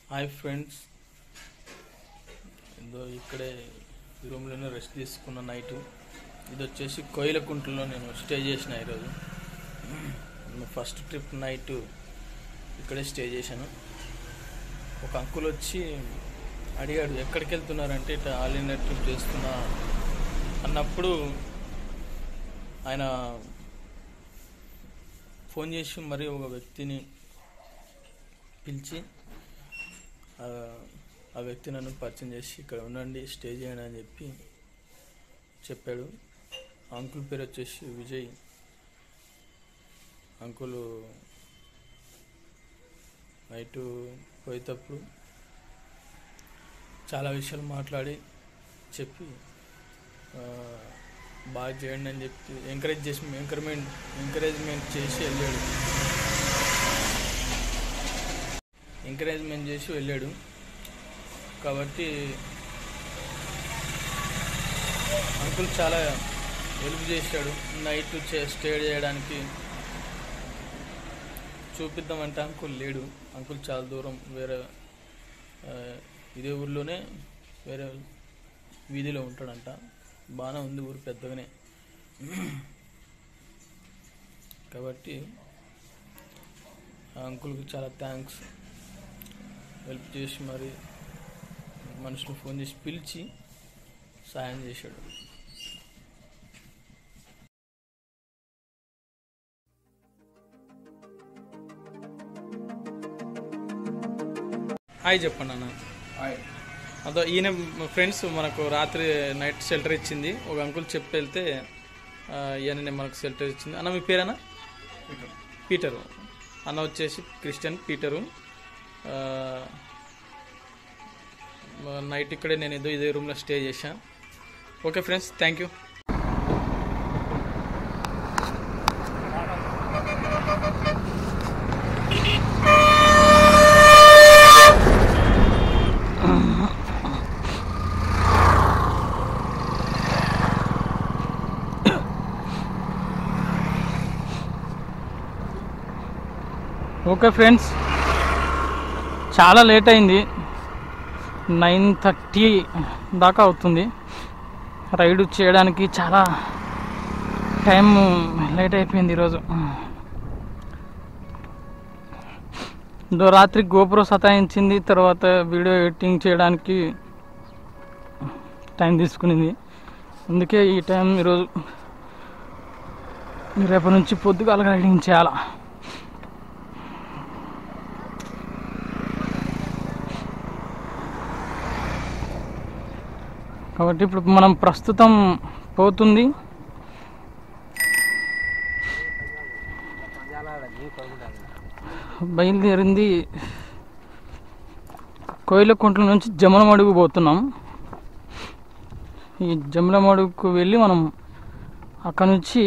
Hi friends ఇదో ఇక్కడే ఈ రూమ్లోనే రెస్ట్ తీసుకున్న నైట్ ఇది వచ్చేసి కోయిలకుంటలో నేను స్టే చేసిన ఈరోజు ఫస్ట్ ట్రిప్ నైట్ ఇక్కడే స్టే చేశాను ఒక అంకుల్ వచ్చి అడిగాడు ఎక్కడికి వెళ్తున్నారంటే ఇట్లా ఆల్ ఇండియా ట్రిప్ చేస్తున్నా అన్నప్పుడు ఆయన ఫోన్ చేసి మరి ఒక వ్యక్తిని పిలిచి ఆ ఆ వ్యక్తి నన్ను పరిచయం చేసి ఇక్కడ ఉండండి స్టే చేయండి అని చెప్పి చెప్పాడు ఆ అంకుల్ పేరు వచ్చేసి విజయ్ అంకుల్ నైట్ పోయేటప్పుడు చాలా విషయాలు మాట్లాడి చెప్పి ఆ, బాగా చేయండి అని చెప్పి ఎంకరేజ్ చేసి ఎంకరేజ్మెంట్ ఎంకరేజ్మెంట్ చేసి వెళ్ళాడు ఎంకరేజ్మెంట్ చేసి వెళ్ళాడు కాబట్టి అంకుల్ చాలా హెల్ప్ చేశాడు నైట్ చే- స్టే చేయడానికి చూపిద్దామంటే అంకుల్ లేడు అంకుల్ చాలా దూరం వేరే ఆ, ఇదే ఊర్లోనే వేరే వీధిలో ఉంటాడంట బాగానే ఉంది ఊరు పెద్దగానే కాబట్టి ఆ అంకుల్కి చాలా థ్యాంక్స్ హెల్ప్ చేసి మరి మనుషులు ఫోన్ చేసి పిలిచి సాయం చేశాడు హాయ్ చెప్పండి అన్న అదో ఈయన ఫ్రెండ్స్ మనకు రాత్రి నైట్ షెల్టర్ ఇచ్చింది ఒక అంకుల్ చెప్పి వెళ్తే ఆ, ఈయననే మనకు షెల్టర్ ఇచ్చింది అన్న మీ పేరేనా పీటరు అన్న వచ్చేసి క్రిస్టియన్ పీటరు ఆ, నైట్ ఇక్కడే నేను ఏదో ఇదే రూమ్లో స్టే చేశా okay friends thank you okay friends చాలా లేట్ అయింది నైన్ థర్టీ దాకా అవుతుంది రైడ్ చేయడానికి చాలా టైం లేట్ అయిపోయింది ఈరోజు ఇదో రాత్రి గోపురం సతాయించింది తర్వాత వీడియో ఎడిటింగ్ చేయడానికి టైం తీసుకునింది అందుకే ఈ టైం ఈరోజు రేపటి నుంచి పొద్దుగాల రైడింగ్ చేయాలా కాబట్టి ఇప్పుడు మనం ప్రస్తుతం పోతుంది బయలుదేరింది కోయిలకుంట్ల నుంచి జమలమడుగు పోతున్నాం ఈ జమలమడుగుకు వెళ్ళి మనం అక్కడ నుంచి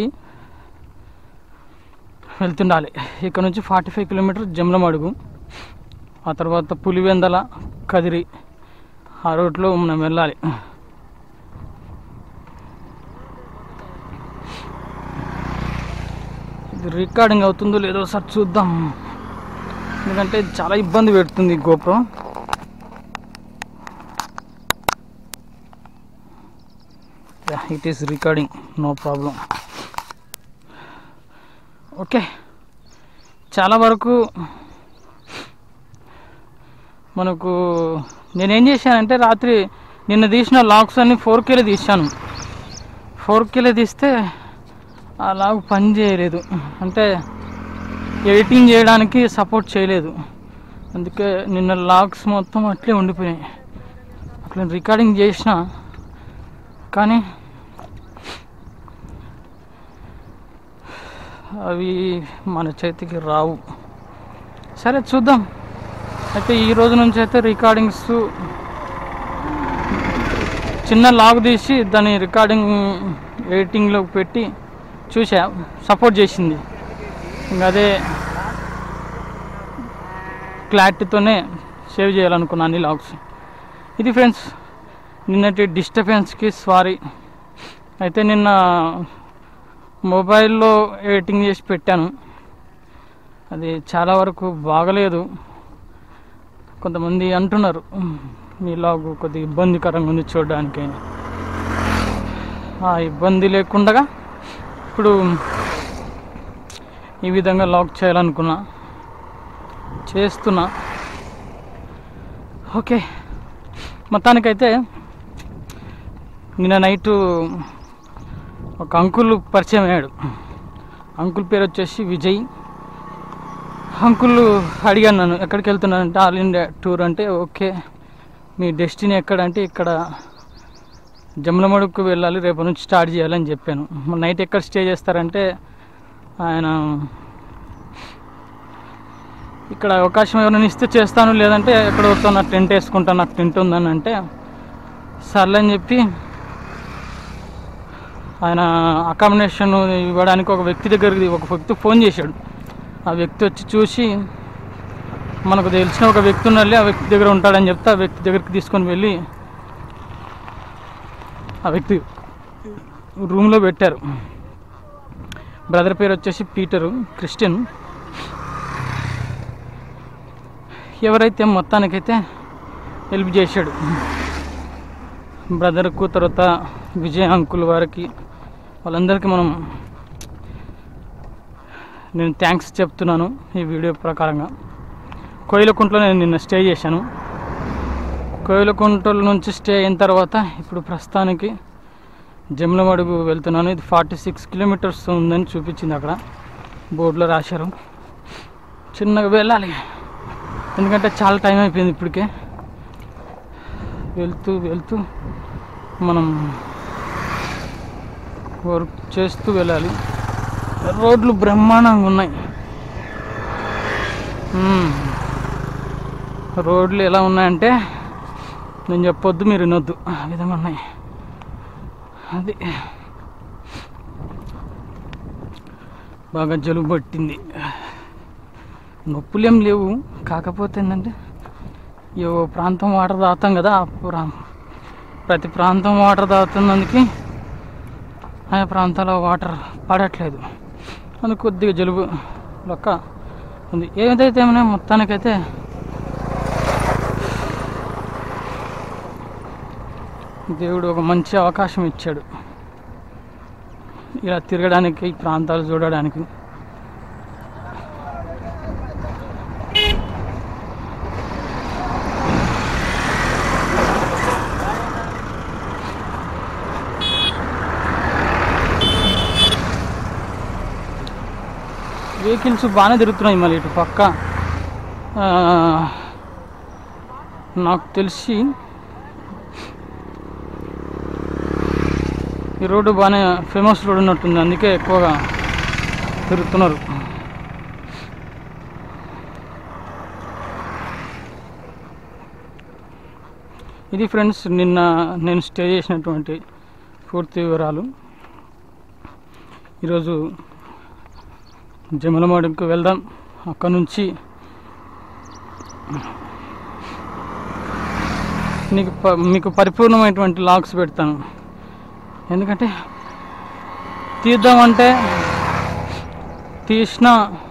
వెళ్తుండాలి ఇక్కడ నుంచి ఫార్టీ ఫైవ్ కిలోమీటర్ జమలమడుగు ఆ తర్వాత పులివెందల కదిరి ఆ రోడ్లో మనం వెళ్ళాలి ఇది రికార్డింగ్ అవుతుందో లేదో ఒకసారి చూద్దాం ఎందుకంటే ఇది చాలా ఇబ్బంది పెడుతుంది గోప్రం it is recording no problem okay చాలా వరకు మనకు నేనేం చేశానంటే రాత్రి నిన్న తీసిన లాక్స్ అన్ని ఫోర్ కేలో తీశాను ఫోర్ కేలో తీస్తే ఆ లాగ్ పని చేయలేదు అంటే ఎడిటింగ్ చేయడానికి సపోర్ట్ చేయలేదు అందుకే నిన్న లాగ్స్ మొత్తం అట్లే ఉండిపోయాయి అట్లా రికార్డింగ్ చేసిన కానీ అవి మన చేతికి రావు సరే చూద్దాం అయితే ఈ రోజు నుంచి అయితే రికార్డింగ్స్ చిన్న లాగ్ తీసి దాని రికార్డింగ్ ఎడిటింగ్లో పెట్టి చూసా సపోర్ట్ చేసింది ఇంకా అదే క్లారిటీతోనే సేవ్ చేయాలనుకున్నాను అన్ని లాగ్స్ ఇది ఫ్రెండ్స్ నిన్నటి డిస్టర్బెన్స్కి సారీ అయితే నిన్న మొబైల్లో ఎడిటింగ్ చేసి పెట్టాను అది చాలా వరకు బాగలేదు కొంతమంది అంటున్నారు "ఉమ్, మీ లాగ్ కొద్దిగా ఇబ్బందికరంగా ఉంది చూడడానికి ఆ ఇబ్బంది లేకుండా ఇప్పుడు ఈ విధంగా లాక్ చేయాలనుకున్నా చేస్తున్నా ఓకే మొత్తానికైతే నిన్న నైటు ఒక అంకుల్ పరిచయం అయ్యాడు అంకుల్ పేరు వచ్చేసి విజయ్ అంకుల్ అడిగాను నన్ను ఎక్కడికి వెళ్తున్నానంటే ఆల్ ఇండియా టూర్ అంటే ఓకే మీ డెస్టినీ ఎక్కడంటే ఇక్కడ జమ్మలమడుకు వెళ్ళాలి రేపు నుంచి స్టార్ట్ చేయాలని చెప్పాను మరి నైట్ ఎక్కడ స్టే చేస్తారంటే ఆయన ఇక్కడ అవకాశం ఎవరైనా ఇస్తే చేస్తాను లేదంటే ఎక్కడ వస్తాను నాకు టెంట్ వేసుకుంటాను నాకు టెంట్ ఉందని అంటే సర్లే అని చెప్పి ఆయన అకామిడేషన్ ఇవ్వడానికి ఒక వ్యక్తి దగ్గరికి ఒక వ్యక్తి ఫోన్ చేశాడు ఆ వ్యక్తి వచ్చి చూసి మనకు తెలిసిన ఒక వ్యక్తి ఉన్నది ఆ వ్యక్తి దగ్గర ఉంటాడని చెప్తే ఆ వ్యక్తి దగ్గరికి తీసుకొని వెళ్ళి ఆ వ్యక్తి రూమ్లో పెట్టారు బ్రదర్ పేరు వచ్చేసి పీటరు క్రిస్టియన్ ఎవరైతే మొత్తానికైతే హెల్ప్ చేశాడు బ్రదర్కు తర్వాత విజయ్ అంకుల్ వారికి వాళ్ళందరికీ మనం నేను థ్యాంక్స్ చెప్తున్నాను ఈ వీడియో ప్రకారంగా కోయిలకుంటలో నేను నిన్న స్టే చేశాను కోయిలకుంటల నుంచి స్టే అయిన తర్వాత ఇప్పుడు ప్రస్తుతానికి జమ్లమడుగు వెళ్తున్నాను ఇది ఫార్టీ సిక్స్ కిలోమీటర్స్ ఉందని చూపించింది అక్కడ బోర్డులో రాశారు చిన్నగా వెళ్ళాలి ఎందుకంటే చాలా టైం అయిపోయింది ఇప్పటికే వెళ్తూ వెళ్తూ మనం వర్క్ చేస్తూ వెళ్ళాలి రోడ్లు బ్రహ్మాండంగా ఉన్నాయి మ్మ్. రోడ్లు ఎలా ఉన్నాయంటే నేను చెప్పొద్దు మీరు వినొద్దు ఆ విధంగా ఉన్నాయి అది బాగా జలుబు పట్టింది నొప్పులేం లేవు కాకపోతే ఏంటంటే ఈ ఓ ప్రాంతం వాటర్ తాగుతాం కదా ఆ ప్రా ప్రతి ప్రాంతం వాటర్ తాగుతున్నందుకు ఆయా ప్రాంతాల వాటర్ పడట్లేదు అందుకు కొద్దిగా జలుబు లెక్క ఉంది ఏదైతే ఏమైనా మొత్తానికైతే దేవుడు ఒక మంచి అవకాశం ఇచ్చాడు ఇలా తిరగడానికి ఈ ప్రాంతాలు చూడడానికి వెహికల్స్ బాగానే తిరుగుతున్నాయి మళ్ళీ ఇటు పక్క ఆ, నాకు తెలిసి ఈ రోడ్డు బాగానే ఫేమస్ రోడ్ ఉన్నట్టుంది అందుకే ఎక్కువగా తిరుగుతున్నారు ఇది ఫ్రెండ్స్ నిన్న నేను స్టే చేసినటువంటి పూర్తి వివరాలు ఈరోజు జమలమడుకు వెళ్దాం అక్కడ నుంచి నీకు ప- మీకు పరిపూర్ణమైనటువంటి లాగ్స్ పెడతాను ఎందుకంటే తీద్దామంటే తీసిన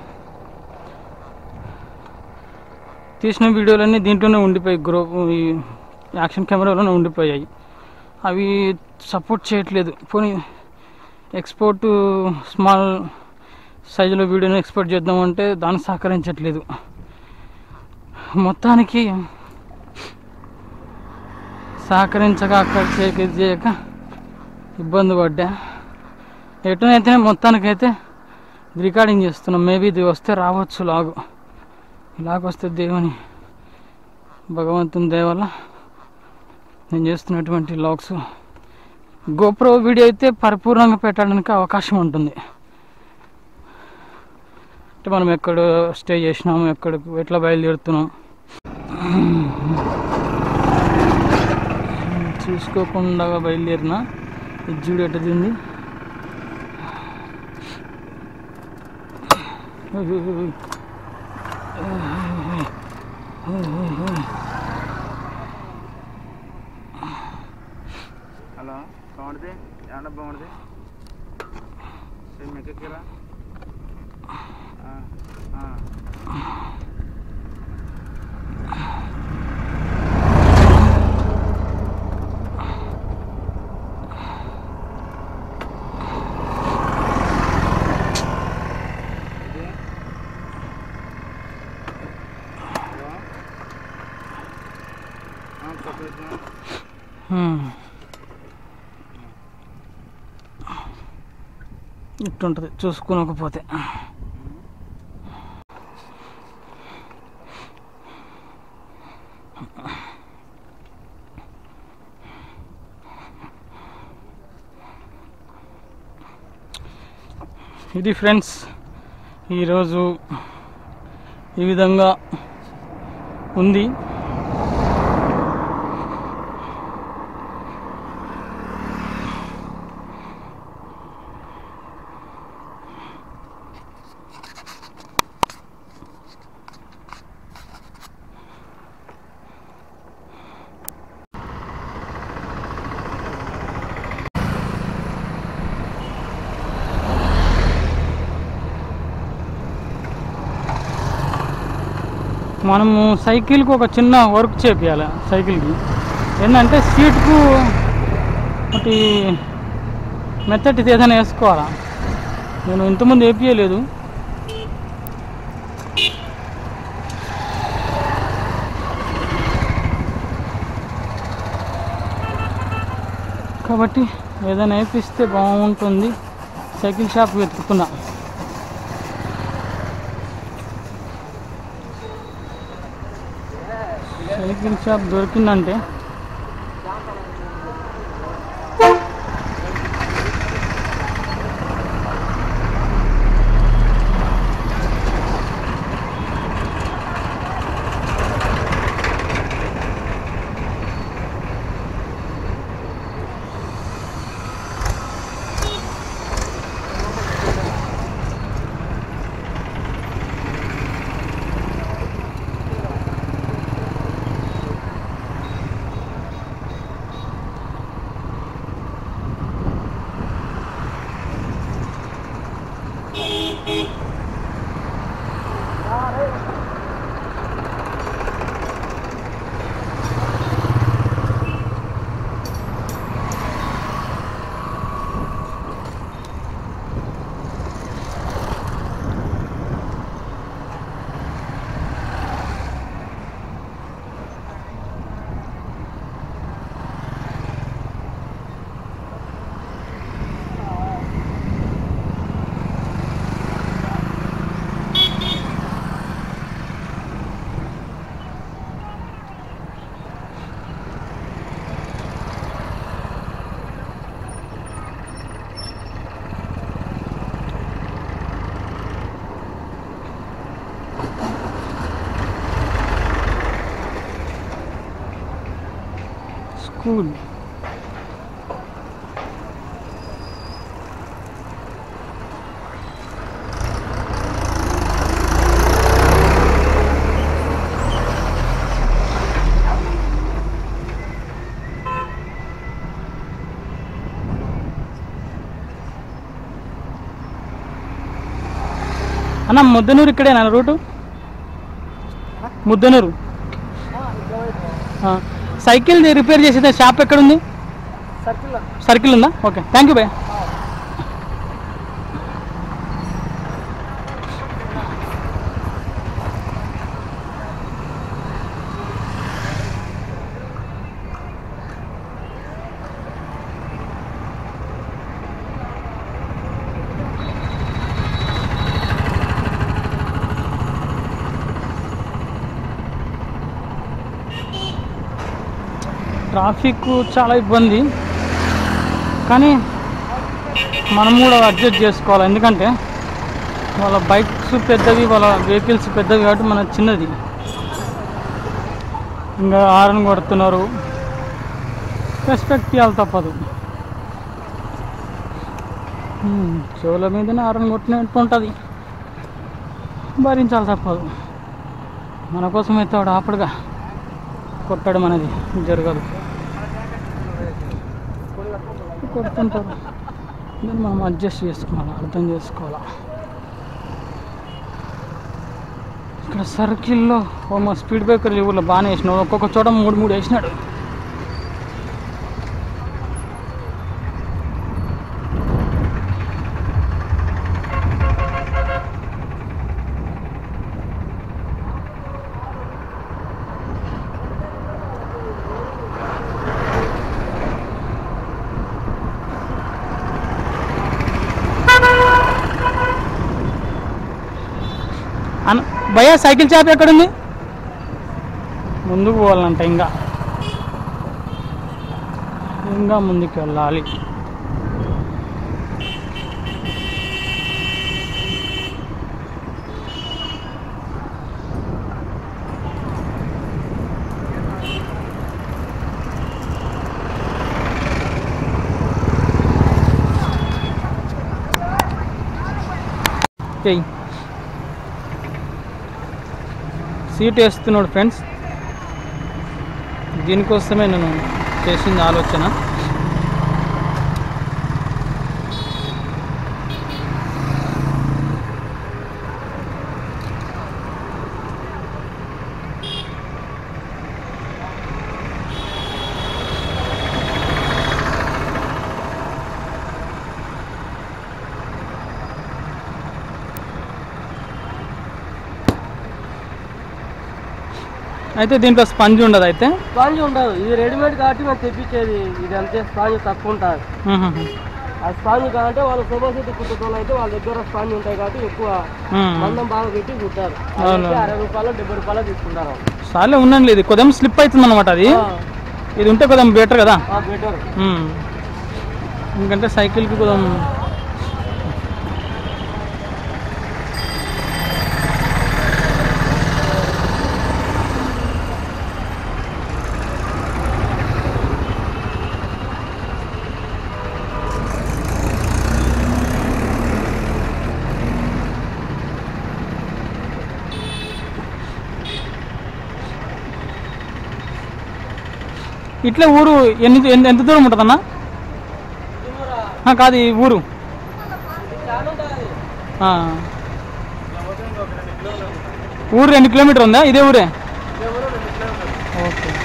తీసిన వీడియోలన్నీ దీంట్లోనే ఉండిపోయాయి గ్రో ఈ యాక్షన్ కెమెరాలోనే ఉండిపోయాయి అవి సపోర్ట్ చేయట్లేదు పోనీ ఎక్స్పోర్ట్ స్మాల్ సైజులో వీడియోని ఎక్స్పోర్ట్ చేద్దామంటే దానికి సహకరించట్లేదు మొత్తానికి సహకరించక అక్కడ చేయక ఇది చేయక ఇబ్బంది పడ్డా ఎటునైతే మొత్తానికైతే ఇది రికార్డింగ్ చేస్తున్నాం మేబీ ఇది వస్తే రావచ్చు లాగు ఇలాగ వస్తే దేవుని భగవంతుని దయ వల్ల నేను చేస్తున్నటువంటి లాగ్స్ గోప్రో వీడియో అయితే పరిపూర్ణంగా పెట్టడానికి అవకాశం ఉంటుంది అంటే మనం ఎక్కడ స్టే చేసినాము ఎక్కడ ఎట్లా బయలుదేరుతున్నాం చూసుకోకుండా బయలుదేరిన ఇది చూడు ఎట్ట తింది హలో బాగుంటుంది ఏమన్నా బాగుంటుంది మీకు ఎక్కిరా పక్కన వచ్చినా హ్మ్. ఇట్టుంటుంది చూసుకోనకపోతే ఇది ఫ్రెండ్స్ ఈరోజు ఈ విధంగా ఉంది మనము సైకిల్కి ఒక చిన్న వర్క్ చేపియాలి సైకిల్కి ఏంటంటే సీట్కు ఒకటి మెత్తటిది ఏదైనా వేసుకోవాలా నేను ఇంతకుముందు వేపియలేదు కాబట్టి ఏదైనా వేపిస్తే బాగుంటుంది సైకిల్ షాప్ వెతుకుతున్నా సైకిల్ షాప్ దొరికిందంటే స్కూల్ అన్న ముద్దనూరు ఇక్కడేనా రూటు ముద్దనూరు ఆ, సైకిల్ది రిపేర్ చేసేది షాప్ ఎక్కడుంది సర్కిల్ సర్కిల్ ఉందా ఓకే థ్యాంక్ యూ భయ్య ట్రాఫిక్ చాలా ఇబ్బంది కానీ మనం కూడా అడ్జస్ట్ చేసుకోవాలి ఎందుకంటే వాళ్ళ బైక్స్ పెద్దవి వాళ్ళ వెహికల్స్ పెద్దవి కాబట్టి మన చిన్నది ఇంకా హారన్ కొడుతున్నారు రెస్పెక్ట్ ఇవ్వాలి తప్పదు హ్మ్, చెవుల మీదనే హారన్ కొట్టినట్టు ఉంటుంది భరించాలి తప్పదు మన కోసం అయితే వాడు ఆపడుగా కొట్టడం అనేది జరగదు కొడుతుంటారు దాన్ని మనం అడ్జస్ట్ చేసుకోవాలి అర్థం చేసుకోవాలి ఇక్కడ సర్కిల్లో ఓ మా స్పీడ్ బ్రేకర్ ఊళ్ళో బాగానే వేసినాడు ఒక్కొక్క చోట మూడు మూడు వేసినాడు భయ్యా సైకిల్ షాప్ ఎక్కడుంది ముందుకు పోవాలంట ఇంకా ఇంకా ముందుకు వెళ్ళాలి చెయ్యి సీట్ వేస్తున్నాడు ఫ్రెండ్స్ దీనికోసమే నేను చేసింది ఆలోచన అయితే దీంట్లో స్పంజ్ ఉండదు అయితే స్పాంజ్ ఉండదు ఇది రెడీమేడ్ కాబట్టి మనం తెప్పించేది ఇది అంతే స్పాంజ్ తక్కువ ఉంటుంది మ్మ్. ఆ స్పాంజ్ కావాలంటే వాళ్ళ సోఫా సెట్ కుట్టుకోవాలి అయితే వాళ్ళ దగ్గర స్పాంజ్ ఉంటాయి కాబట్టి ఎక్కువ మ్మ్. మందం బాగా పెట్టి కుట్టారు అవును. అదైతే అరవై రూపాయలు డెబ్బై రూపాయలు తీసుకుంటారు సార్లే ఉండండి ఇది కొద్దిగా స్లిప్ అవుతుంది అనమాట అది ఇది ఉంటే కొద్దిగా బెటర్ కదా బెటర్ మ్మ్. ఎందుకంటే సైకిల్కి కొద్దిగా ఇట్లా ఊరు ఎన్ని ఎంత ఎంత దూరం ఉంటుందన్నా ఆ, కాదు ఈ ఊరు ఆ. ఊరు రెండు కిలోమీటర్ ఉందా ఇదే ఊరే ఓకే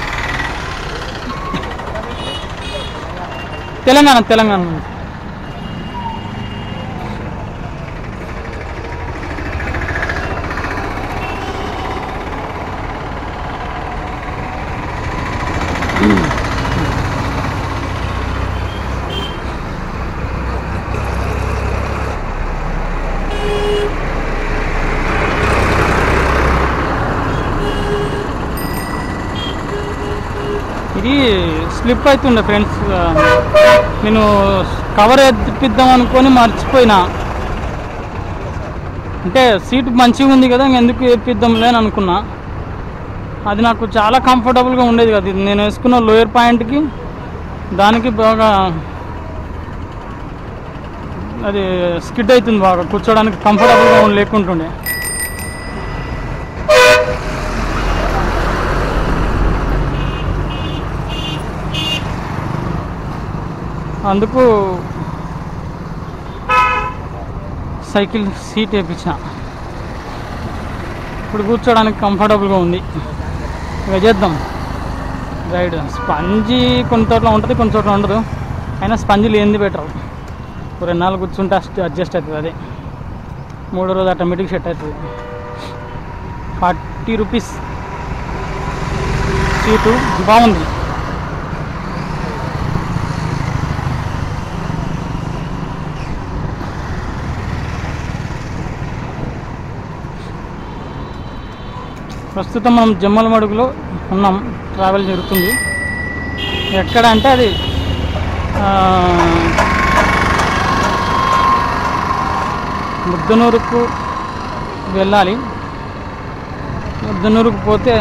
తెలంగాణ తెలంగాణ నుంచి. ఇది స్లిప్ అవుతుండే ఫ్రెండ్స్ నేను కవర్ ఎత్తిద్దాం అనుకొని మర్చిపోయినా అంటే సీట్ మంచిగా ఉంది కదా ఎందుకు వేపిద్దాంలే అని అనుకున్నా అది నాకు చాలా కంఫర్టబుల్గా ఉండేది కదా ఇది నేను వేసుకున్న లోయర్ పాయింట్కి దానికి బాగా అది స్కిడ్ అవుతుంది బాగా కూర్చోడానికి కంఫర్టబుల్గా లేకుంటుండే అందుకు సైకిల్ సీట్ వేయించిన ఇప్పుడు కూర్చోడానికి కంఫర్టబుల్గా ఉంది ఇక చేద్దాం రైడ్ స్పంజీ కొన్ని చోట్ల ఉంటుంది కొన్ని చోట్ల ఉండదు అయినా స్పంజీ లేనిది బెటర్ ఒక రెండు నాలుగు కూర్చుంటే అడ్జస్ట్ అవుతుంది అదే మూడో రోజు ఆటోమేటిక్ సెట్ అవుతుంది ఫార్టీ రూపీస్ సీటు బాగుంది ప్రస్తుతం మనం జమ్మల మడుగులో ఉన్నాం ట్రావెల్ జరుగుతుంది ఎక్కడ అంటే అది ఆ, ముద్దనూరుకు వెళ్ళాలి ముద్దనూరుకు పోతే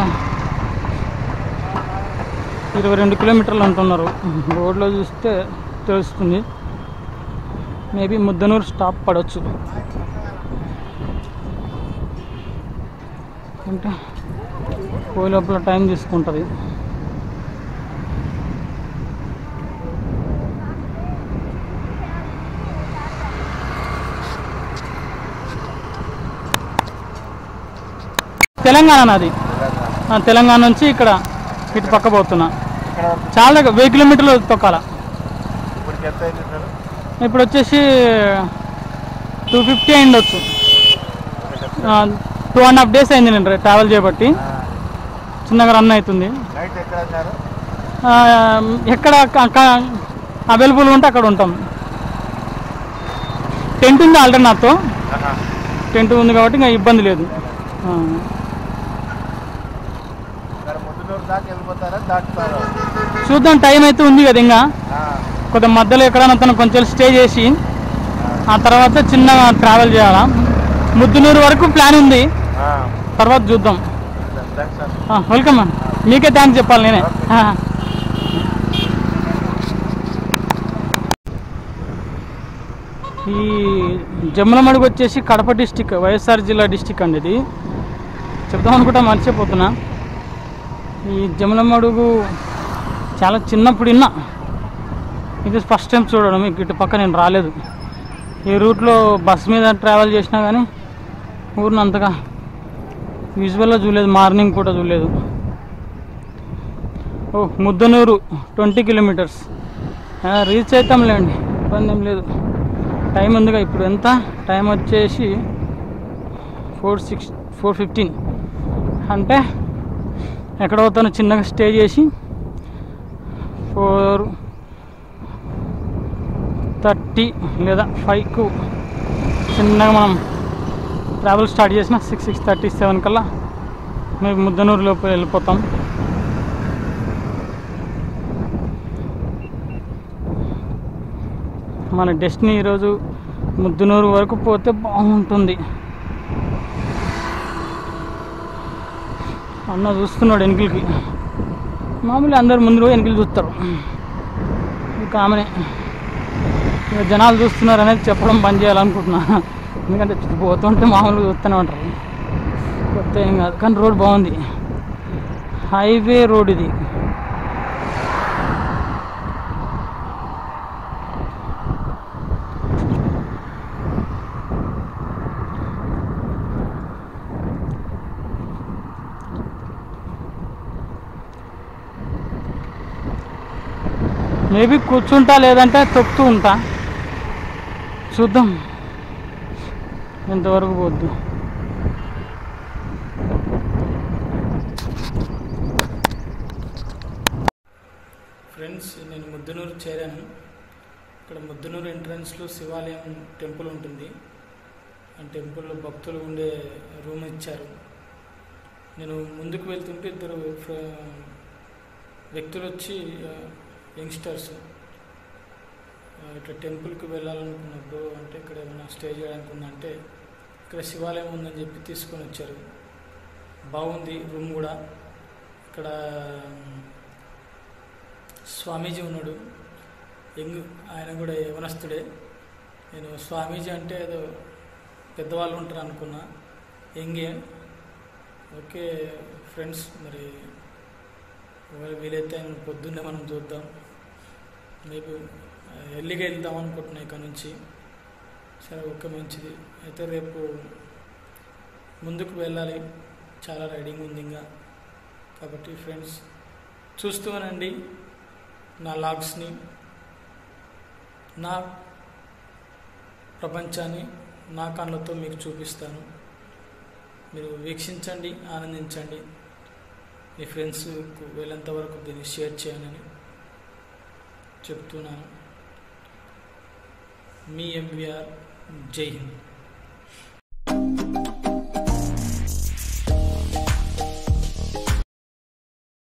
ఇరవై రెండు కిలోమీటర్లు అంటున్నారు రోడ్లో చూస్తే తెలుస్తుంది మేబీ ముద్దనూరు స్టాప్ పడవచ్చు అంటే పోయే లోపల టైం తీసుకుంటుంది తెలంగాణ నాది ఆ, తెలంగాణ నుంచి ఇక్కడ ఇటు పక్క పోతున్నా ఇక్కడ వరకు చాలా దగ్గర వెయ్యి కిలోమీటర్లు తొక్కాల ఇప్పటికి ఎంత అయింది సార్ ఇప్పుడు వచ్చేసి టూ ఫిఫ్టీ అయిండొచ్చు టూ అండ్ హాఫ్ డేస్ అయింది నేను ట్రావెల్ చేయబట్టి చిన్నగా రన్ అవుతుంది నైట్ ఎక్కడ ఉన్నారు ఆ, ఎక్కడ అవైలబుల్ ఉంటే అక్కడ ఉంటాం టెంట్ ఉంది ఆల్రెడీ నాతో టెంట్ ఉంది కాబట్టి ఇంకా ఇబ్బంది లేదు ఆ. ఇక్కడ ముద్దునూరు దాకా వెళ్ళిపోతారా దాటుతారా చూద్దాం టైం అయితే ఉంది కదా ఇంకా ఆ, కొద్దిగా మధ్యలో ఎక్కడైనా తను కొంచెం స్టే చేసి ఆ తర్వాత చిన్నగా ట్రావెల్ చేయాలా ముద్దునూరు వరకు ప్లాన్ ఉంది ఆ, తర్వాత చూద్దాం థాంక్స్ సార్ వెల్కమ్ అన్న మీకే థ్యాంక్స్ చెప్పాలి నేనే ఆ. ఈ జమ్మలమడుగు వచ్చేసి కడప డిస్టిక్ వైఎస్ఆర్ జిల్లా డిస్టిక్ అండి ఇది చెప్దాం అనుకుంటా మర్చిపోతున్నా ఈ జమ్మలమడుగు చాలా చిన్నప్పుడు విన్నా ఇది ఫస్ట్ టైం చూడడం ఇటు పక్క నేను రాలేదు ఈ రూట్లో బస్ మీద ట్రావెల్ చేసినా కానీ ఊరిని అంతగా విజువల్లో చూడలేదు మార్నింగ్ కూడా చూడలేదు ఓ ముద్దనూరు ట్వంటీ కిలోమీటర్స్ రీచ్ అవుతాంలేండి ఇబ్బంది ఏం లేదు టైం ఉందిగా ఇప్పుడు ఎంత టైం వచ్చేసి ఫోర్ సిక్స్ ఫోర్ ఫిఫ్టీన్ అంటే ఎక్కడ పోతానో చిన్నగా స్టే చేసి ఫోర్ థర్టీ లేదా ఫైవ్కు చిన్నగా మనం ట్రావెల్ స్టార్ట్ చేసిన సిక్స్ సిక్స్ థర్టీ సెవెన్ కల్లా మేము ముద్దనూరు లోపల వెళ్ళిపోతాం మన డెస్టినీ ఈరోజు ముద్దునూరు వరకు పోతే బాగుంటుంది అన్న చూస్తున్నాడు వెనుకలకి మామూలు అందరు ముందు రోజు వెనుకలు చూస్తారు ఇక ఆమెనే ఇక జనాలు చూస్తున్నారు అనేది చెప్పడం బంద్ చేయాలనుకుంటున్నా ఎందుకంటే పోతుంటే మామూలుగా చూస్తూనే ఉంటారు కొత్త ఏం కాదు కానీ రోడ్ బాగుంది హైవే రోడ్ ఇది మేబీ కూర్చుంటా లేదంటే తొక్కుతూ ఉంటా చూద్దాం ఎంతవరకు పోద్దు ఫ్రెండ్స్ నేను ముద్దనూరు చేరాను ఇక్కడ ముద్దనూరు ఎంట్రన్స్లో శివాలయం టెంపుల్ ఉంటుంది ఆ టెంపుల్లో భక్తులు ఉండే రూమ్ ఇచ్చారు నేను ముందుకు వెళ్తుంటే ఇద్దరు ఫ్ర- వ్యక్తులు వచ్చి ఆ, యంగ్స్టర్స్ ఆ, ఇట్లా టెంపుల్కి వెళ్ళాలనుకున్నప్పుడు అంటే ఇక్కడ ఏమైనా స్టే చేయడానికి ఉందంటే ఇక్కడ శివాలయం ఉందని చెప్పి తీసుకొని వచ్చారు బాగుంది రూమ్ కూడా ఇక్కడ మ్, స్వామీజీ ఉన్నాడు యంగ్ ఆయన కూడా యవనస్తుడే నేను స్వామీజీ అంటే ఏదో పెద్దవాళ్ళు ఉంటారు అనుకున్నా యంగే ఓకే ఫ్రెండ్స్ మరి ఒకవేళ వీలైతే ఆయన పొద్దున్నే మనం చూద్దాం మేబీ ఎర్లీగా వెళ్దాం అనుకుంటున్నాను ఇక్కడ నుంచి సరే ఓకే మంచిది అయితే రేపు ముందుకు వెళ్ళాలి చాలా రైడింగ్ ఉంది ఇంకా కాబట్టి ఫ్రెండ్స్ చూస్తూనండి నా లాగ్స్ని నా ప్రపంచాన్ని నా కళ్ళతో మీకు చూపిస్తాను మీరు వీక్షించండి ఆనందించండి మీ ఫ్రెండ్స్కు వెళ్ళేంత వరకు దీన్ని షేర్ చేయనని చెప్తున్నాను మీ ఎంవిఆర్ జై హింద్